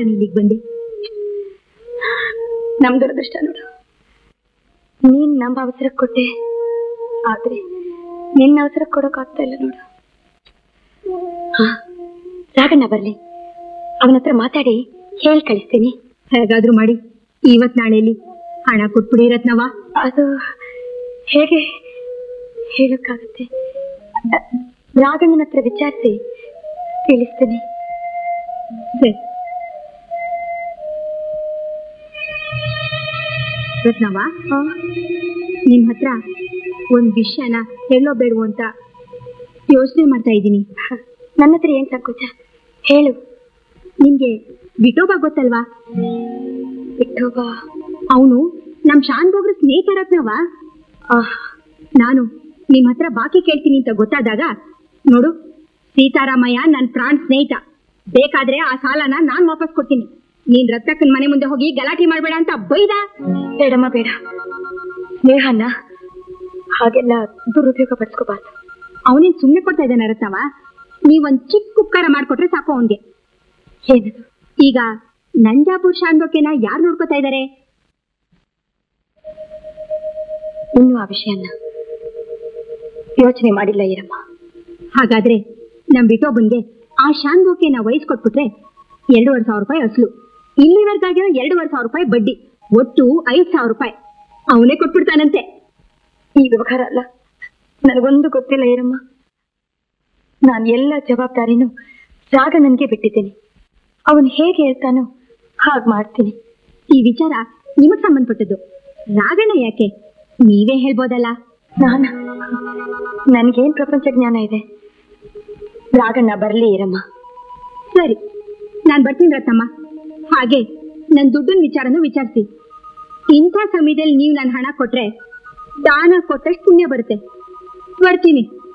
ನಾನು ಇಲ್ಲಿಗೆ ಬಂದೆ ನಮ್ ದುರದೃಷ್ಟ ನೋಡು ನೀನ್ ನಮ್ಮ ಅವಸರ ಕೊಟ್ಟೆ ಆದ್ರೆ ನಿನ್ನ ಅವಸರ ಕೊಡೋಕ್ ಆಗ್ತಾ ಇಲ್ಲ ನೋಡು ಹಾ, ರಾಘಣ್ಣ ಬರ್ಲಿ ಅವನ ಹತ್ರ ಮಾತಾಡಿ ಹೇಳಿ ಕಳಿಸ್ತೀನಿ ಹೇಗಾದ್ರೂ ಮಾಡಿ ಇವತ್ ನಾಳೆಯಲ್ಲಿ ಹಣ ಕೊಟ್ಬಿಡಿ ರತ್ನವ ಅದು ಹೇಗೆ ಹೇಳಕ್ಕಾಗತ್ತೆ ಅ, ರಾಘಣ್ಣನ ಹತ್ರ ವಿಚಾರಿಸಿ ತಿಳಿಸ್ತೀನಿ ಸರಿ ರತ್ನವ ನಿಮ್ ಹತ್ರ ಒಂದ್ ವಿಷಯನ ಹೇಳೋ ಬೇಡವೋ ಅಂತ ಯೋಚನೆ ಮಾಡ್ತಾ ಇದ್ದೀನಿ ನನ್ನ ಹತ್ರ ಏನ್ ಸಂಕೋಚ ಹೇಳು ನಿಮ್ಗೆ ವಿಠೋಬಾ ಗೊತ್ತಲ್ವಾ ಬಿಟ್ಟೋಬಾ ಅವನು ನಮ್ ಶಾನ್ ಬೋಗ್ರ ಸ್ನೇಹಿತ ರತ್ನವ ನಾನು ನಿಮ್ ಹತ್ರ ಬಾಕಿ ಕೇಳ್ತೀನಿ ಅಂತ ಗೊತ್ತಾದಾಗ ನೋಡು ಸೀತಾರಾಮಯ್ಯ ನನ್ ಪ್ರಾಣ್ ಸ್ನೇಹಿತ ಬೇಕಾದ್ರೆ ಆ ಸಾಲನ ನಾನ್ ವಾಪಸ್ ಕೊಡ್ತೀನಿ ನೀನ್ ರತ್ನಕ್ಕನ್ ಮನೆ ಮುಂದೆ ಹೋಗಿ ಗಲಾಟೆ ಮಾಡ್ಬೇಡ ಅಂತ ಬೈದ ಬೇಡಮ್ಮ ಬೇಡ ಸ್ನೇಹನ ಹಾಗೆಲ್ಲ ದುರುಪಯೋಗ ಪಡಿಸ್ಕೋಬಾರ್ದು ಅವನೇನ್ ಸುಮ್ನೆ ಕೊಡ್ತಾ ಇದ್ದಾನೆ ರತ್ನವ ನೀವೊಂದ್ ಚಿಕ್ಕ ಉಪಕಾರ ಮಾಡ್ಕೊಟ್ರೆ ಸಾಕು ಅವನ್ಗೆ ಏನದು ಈಗ ನಂಜಾಪುರ್ ಶಾನ್ಬೋಕೆನ ಯಾರು ನೋಡ್ಕೊತಾ ಇದಾರೆ ಇನ್ನು ಆ ವಿಷಯನ ಯೋಚನೆ ಮಾಡಿಲ್ಲ ಈರಮ್ಮ ಹಾಗಾದ್ರೆ ನಮ್ ಬಿಟೋಬನ್ಗೆ ಆ ಶಾನ್ಬೋಕೆನ ವಹಿಸ್ಕೊಟ್ಬಿಟ್ರೆ ಎರಡೂವರೆ ಸಾವಿರ ರೂಪಾಯಿ ಅಸಲು ಇಲ್ಲಿವರೆಗಾಗಿರೋ ಎರಡೂವರೆ ಸಾವಿರ ರೂಪಾಯಿ ಬಡ್ಡಿ ಒಟ್ಟು ಐದ್ ಸಾವಿರ ರೂಪಾಯಿ ಅವನೇ ಕೊಟ್ಬಿಡ್ತಾನಂತೆ ಈ ವ್ಯವಹಾರ ಅಲ್ಲ ನನಗೊಂದು ಗೊತ್ತಿಲ್ಲ ಈರಮ್ಮ ನಾನು ಎಲ್ಲ ಜವಾಬ್ದಾರಿನೂ ರಾಘಣ್ಣನ್ಗೆ ಬಿಟ್ಟಿದ್ದೀನಿ ಅವನು ಹೇಗೆ ಹೇಳ್ತಾನೋ ಹಾಗೆ ಮಾಡ್ತೀನಿ ಈ ವಿಚಾರ ನಿಮಗ್ ಸಂಬಂಧಪಟ್ಟದ್ದು ರಾಗಣ್ಣ ಯಾಕೆ ನೀವೇ ಹೇಳ್ಬೋದಲ್ಲ ನಾನ ನನ್ಗೇನ್ ಪ್ರಪಂಚ ಜ್ಞಾನ ಇದೆ ರಾಘಣ್ಣ ಬರ್ಲಿ ಈರಮ್ಮ ಸರಿ ನಾನ್ ಬರ್ತೀನಿ ರತ್ನಮ್ಮ ಹಾಗೆ ನನ್ ದುಡ್ಡಿನ ವಿಚಾರನೂ ವಿಚಾರಿಸಿ ಇಂಥ ಸಮಯದಲ್ಲಿ ನೀವು ನನ್ ಹಣ ಕೊಟ್ರೆ ದಾನ ಕೊಟ್ಟಷ್ಟು ಪುಣ್ಯ ಬರುತ್ತೆ ಬರ್ತೀನಿ